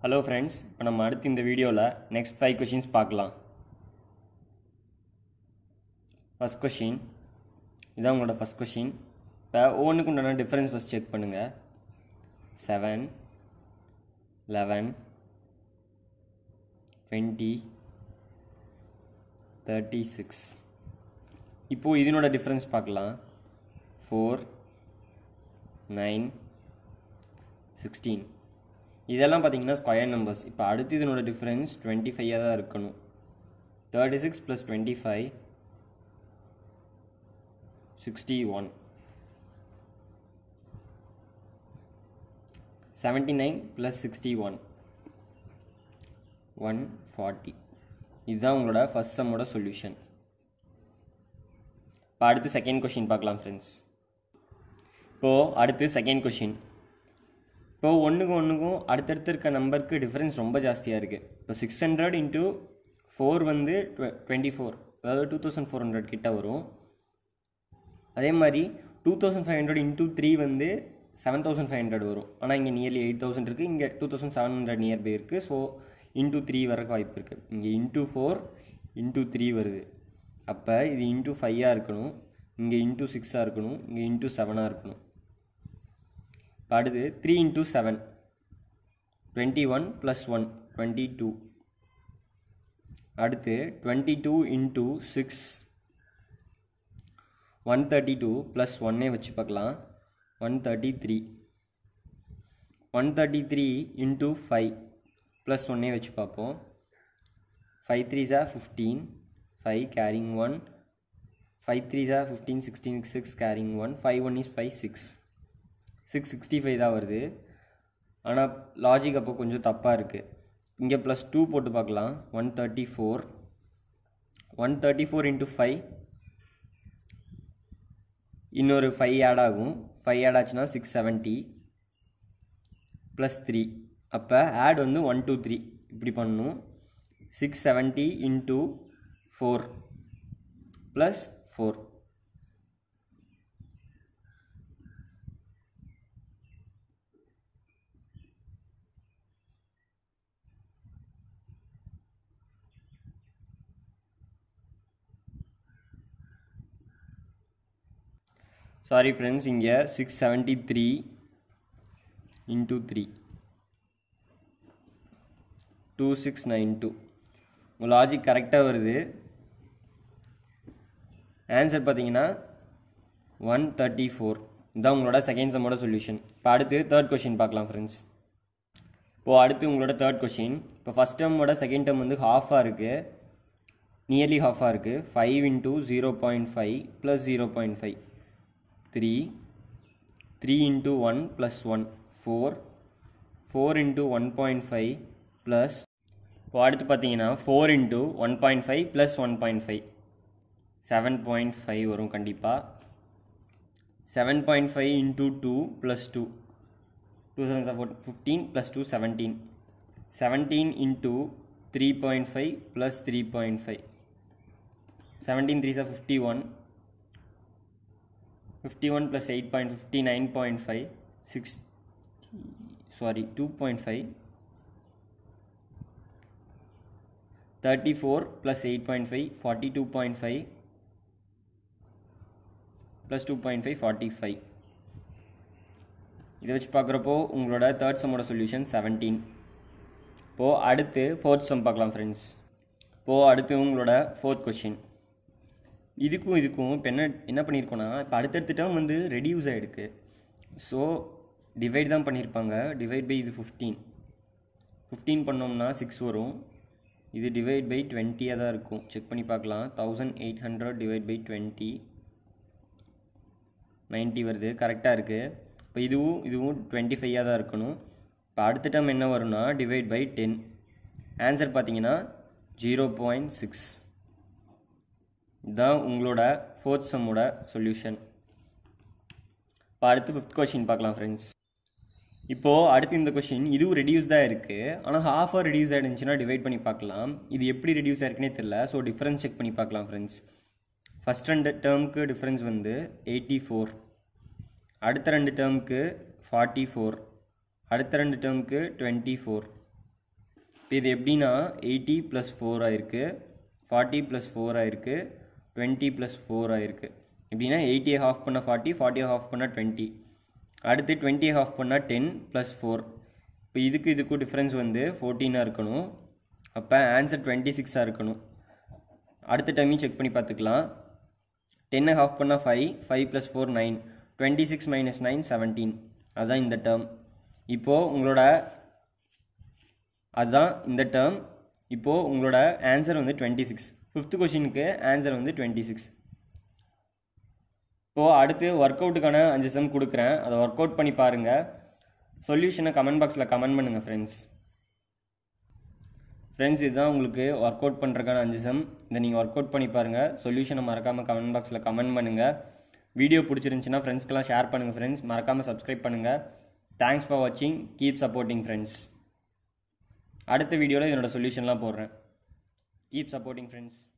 hello friends இப்போ நம்ம அடுத்து இந்த வீடியோவில் நெக்ஸ்ட் ஃபைவ் கொஷின்ஸ் பார்க்கலாம் ஃபஸ்ட் கொஷின் இதான் உங்களோட ஃபஸ்ட் கொஷின் இப்போ ஒவ்வொன்றுக்கு உண்டான டிஃப்ரென்ஸ் ஃபஸ்ட் செக் பண்ணுங்கள் seven eleven twenty thirty six இப்போது இதனோட டிஃப்ரென்ஸ் பார்க்கலாம் ஃபோர் நைன் சிக்ஸ்டீன் இதெல்லாம் பார்த்தீங்கன்னா ஸ்கொயர் நம்பர்ஸ் இப்போ அடுத்து இதனோட டிஃப்ரென்ஸ் டுவெண்ட்டி ஃபைவாக தான் இருக்கணும் thirty six plus twenty five sixty one seventy nine plus sixty one one forty இதுதான் உங்களோட ஃபஸ்ட் சம்மோட சொல்யூஷன் இப்போ அடுத்து செகண்ட் கொஷின் பார்க்கலாம் ஃப்ரெண்ட்ஸ் இப்போது அடுத்து செகண்ட் கொஷின் இப்போது ஒன்றுக்கும் ஒன்றுக்கும் அடுத்தடுத்து இருக்க நம்பருக்கு டிஃப்ரென்ஸ் ரொம்ப ஜாஸ்தியாக இருக்குது இப்போ சிக்ஸ் ஹண்ட்ரட் இன்ட்டு ஃபோர் வந்து டுவெண்ட்டி ஃபோர் அதாவது டூ தௌசண்ட் ஃபோர் ஹண்ட்ரட் கிட்ட வரும் அதே மாதிரி two thousand five hundred into three வந்து செவன் தௌசண்ட் ஃபைவ் ஹண்ட்ரட் வரும் ஆனால் இங்கே நியர்லி எயிட் தௌசண்ட் இருக்குது இங்கே two thousand seven hundred nearby இருக்குது ஸோ இன்ட்டு த்ரீ வரக்கு வாய்ப்பு இருக்குது இங்கே இன்ட்டு ஃபோர் இன்ட்டு த்ரீ வருது அப்போ இது இன்ட்டு ஃபைவாக இருக்கணும் இங்கே இன்ட்டு சிக்ஸாக இருக்கணும் இங்கே இன்ட்டு செவனாக இருக்கணும் இப்போ அடுத்து three into seven twenty one plus one twenty two அடுத்து twenty two into six one thirty two plus ஒன்னே வச்சு பார்க்கலாம் one thirty three one thirty three into five plus ஒன்னே வச்சு பார்ப்போம் ஃபைவ் த்ரீ ஜா fifteen five carrying one five three ஜா fifteen sixteen six carrying one five one is five six six sixty five தான் வருது ஆனால் லாஜிக் அப்போ கொஞ்சம் தப்பாக இருக்குது இங்கே ப்ளஸ் டூ போட்டு பார்க்கலாம் one thirty four one thirty four into five இன்னொரு ஃபைவ் ஆட் ஆகும் ஃபைவ் ஆட் ஆச்சுன்னா சிக்ஸ் செவன்ட்டி ப்ளஸ் த்ரீ அப்போ ஆட் வந்து ஒன் டூ த்ரீ இப்படி பண்ணணும் six seventy into four plus four sorry friends இங்கே six seventy three into three two six nine two உங்கள் logic கரெக்டாக வருது ஆன்சர் பார்த்தீங்கன்னா ஒன் தேர்ட்டி ஃபோர் இதுதான் உங்களோட செகண்ட் சம்மோட சொல்யூஷன் இப்போ அடுத்து தேர்ட் கொஷின் பார்க்கலாம் ஃப்ரெண்ட்ஸ் இப்போது அடுத்து உங்களோட தேர்ட் கொஷின் இப்போ ஃபஸ்ட் டேர்மோட செகண்ட் டேர்ம் வந்து ஹாஃபாக இருக்குது நியர்லி ஹாஃபாக இருக்குது five into zero point five plus zero point five three three into one plus one four four into one point five plus இப்போ அடுத்து பார்த்தீங்கன்னா four into one point five plus one point five seven point five வரும் கண்டிப்பாக seven point five into two plus two two seven four fifteen plus two seventeen seventeen into three point five plus three point five seventeen three sir fifty one fifty one plus eight point fifty nine point five six sorry two point five thirty four plus eight point five forty two point five plus two point five forty five இதை வச்சு பார்க்குறப்போ உங்களோட third சம்மோட solution seventeen இப்போது அடுத்து fourth some பார்க்கலாம் friends இப்போது அடுத்து உங்களோட ஃபோர்த் கொஷின் இதுக்கும் இதுக்கும் இப்போ என்ன என்ன பண்ணியிருக்கோன்னா இப்போ அடுத்தடுத்த டேர்ம் வந்து ரெடியூஸ் ஆகிடுக்கு ஸோ டிவைட் தான் பண்ணியிருப்பாங்க டிவைட் பை இது ஃபிஃப்டீன் ஃபிஃப்டீன் பண்ணோம்னா சிக்ஸ் வரும் இது டிவைட் பை டுவெண்ட்டியாக தான் இருக்கும் செக் பண்ணி பார்க்கலாம் thousand eight hundred divide by twenty ninety வருது கரெக்டாக இருக்குது இப்போ இதுவும் இதுவும் டுவெண்ட்டி ஃபைவாக தான் இருக்கணும் இப்போ அடுத்த டேர்ம் என்ன வரும்னா டிவைட் பை டென் ஆன்சர் பார்த்தீங்கன்னா ஜீரோ பாயிண்ட் சிக்ஸ் இதுதான் உங்களோட ஃபோர்த் சம்மோட சொல்யூஷன் இப்போ அடுத்து ஃபிஃப்த் கொஷின் பார்க்கலாம் ஃப்ரெண்ட்ஸ் இப்போது அடுத்து இந்த கொஷின் இதுவும் ரெடியூஸ் தான் இருக்குது ஆனால் ஹாஃபாக ரெடியூஸ் ஆகிடுச்சுன்னா டிவைட் பண்ணி பார்க்கலாம் இது எப்படி ரெடியூஸ் ஆயிருக்குனே தெரில ஸோ டிஃப்ரென்ஸ் செக் பண்ணி பார்க்கலாம் ஃப்ரெண்ட்ஸ் ஃபஸ்ட் ரெண்டு டேர்முக்கு டிஃப்ரென்ஸ் வந்து எயிட்டி ஃபோர் அடுத்த ரெண்டு டேர்முக்கு ஃபார்ட்டி ஃபோர் அடுத்த ரெண்டு டேர்முக்கு டுவெண்ட்டி ஃபோர் இப்போ இது எப்படின்னா எயிட்டி ப்ளஸ் ஃபோர் ஆயிருக்கு ஃபார்ட்டி ப்ளஸ் ஃபோர் ஆயிருக்கு டுவெண்ட்டி ப்ளஸ் ஃபோர் ஆயிருக்கு எப்படின்னா எயிட்டியை ஹாஃப் பண்ணால் ஃபார்ட்டி ஃபார்ட்டியை ஹாஃப் பண்ணால் டுவெண்ட்டி அடுத்து டுவெண்ட்டியை ஹாஃப் பண்ணால் டென் ப்ளஸ் ஃபோர் இப்போ இதுக்கு இதுக்கும் டிஃப்ரென்ஸ் வந்து ஃபோர்டீனாக இருக்கணும் அப்போ ஆன்சர் டுவெண்ட்டி சிக்ஸாக இருக்கணும் அடுத்த டைமையும் செக் பண்ணி பார்த்துக்கலாம் டென்னை ஹாஃப் பண்ணால் five five plus four nine twenty six minus nine seventeen அதுதான் இந்த டேர்ம் இப்போது உங்களோட அதுதான் இந்த டேர்ம் இப்போது உங்களோட ஆன்சர் வந்து டுவெண்ட்டி சிக்ஸ் ஃபிஃப்த் கொஷினுக்கு ஆன்சர் வந்து டுவெண்ட்டி சிக்ஸ் இப்போது அடுத்து ஒர்க் அவுட்டுக்கான அஞ்சு சம் கொடுக்குறேன் அதை ஒர்க் அவுட் பண்ணி பாருங்கள் சொல்யூஷனை கமெண்ட் பாக்ஸில் கமெண்ட் பண்ணுங்கள் ஃப்ரெண்ட்ஸ் ஃப்ரெண்ட்ஸ் இதுதான் உங்களுக்கு ஒர்க் அவுட் பண்ணுறதுக்கான அஞ்சு சம் இதை நீங்கள் ஒர்க் அவுட் பண்ணி பாருங்கள் சொல்யூஷனை மறக்காமல் கமெண்ட் பாக்ஸில் கமெண்ட் பண்ணுங்கள் வீடியோ பிடிச்சிருந்துச்சின்னா ஃப்ரெண்ட்ஸ்க்கெல்லாம் ஷேர் பண்ணுங்கள் ஃப்ரெண்ட்ஸ் மறக்காமல் சப்ஸ்கிரைப் பண்ணுங்கள் தேங்க்ஸ் ஃபார் வாட்சிங் கீப் சப்போர்ட்டிங் ஃப்ரெண்ட்ஸ் அடுத்த வீடியோவில் இதனோட சொல்யூஷன்லாம் போடுறேன் கீப் சப்போர்ட்டிங் ஃப்ரெண்ட்ஸ்